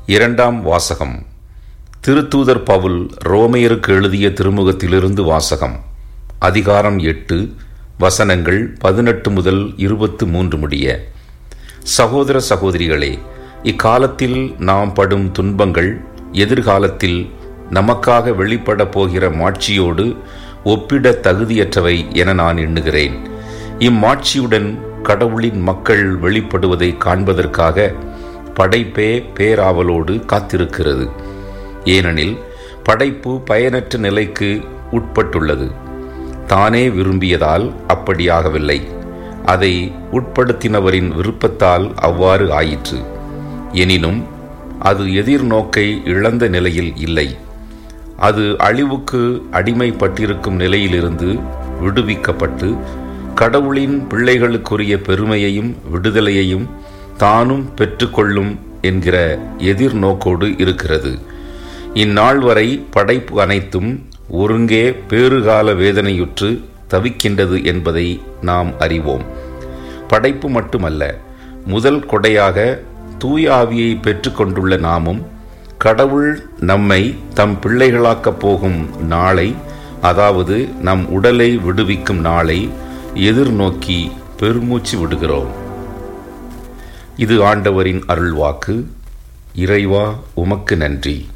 இரண்டாம் வாசகம் திருத்தூதர் பவுல் ரோமையருக்கு எழுதிய திருமுகத்திலிருந்து வாசகம் அதிகாரம் எட்டு வசனங்கள் பதினெட்டு முதல் இருபத்து மூன்று முடிய சகோதர சகோதரிகளே இக்காலத்தில் நாம் படும் துன்பங்கள் எதிர்காலத்தில் நமக்காக வெளிப்பட போகிற மாட்சியோடு ஒப்பிட தகுதியற்றவை என நான் எண்ணுகிறேன் இம்மாட்சியுடன் கடவுளின் மக்கள் வெளிப்படுவதை காண்பதற்காக படைப்பே பேராவலோடு காத்திருக்கிறது ஏனெனில் படைப்பு பயனற்ற நிலைக்கு உட்பட்டுள்ளது தானே விரும்பியதால் அப்படியாகவில்லை அதை உட்படுத்தினவரின் விருப்பத்தால் அவ்வாறு ஆயிற்று எனினும் அது எதிர்நோக்கை இழந்த நிலையில் இல்லை அது அழிவுக்கு அடிமைப்பட்டிருக்கும் நிலையிலிருந்து விடுவிக்கப்பட்டு கடவுளின் பிள்ளைகளுக்குரிய பெருமையையும் விடுதலையையும் தானும் பெற்றுக்கொள்ளும் என்கிற எதிர்நோக்கோடு இருக்கிறது இந்நாள் வரை படைப்பு அனைத்தும் ஒருங்கே பேறுகால வேதனையுற்று தவிக்கின்றது என்பதை நாம் அறிவோம் படைப்பு மட்டுமல்ல முதல் கொடையாக தூய ஆவியை பெற்றுக்கொண்டுள்ள நாமும் கடவுள் நம்மை தம் பிள்ளைகளாக்கப் போகும் நாளை அதாவது நம் உடலை விடுவிக்கும் நாளை எதிர்நோக்கி பெருமூச்சு விடுகிறோம் இது ஆண்டவரின் அருள்வாக்கு இறைவா உமக்கு நன்றி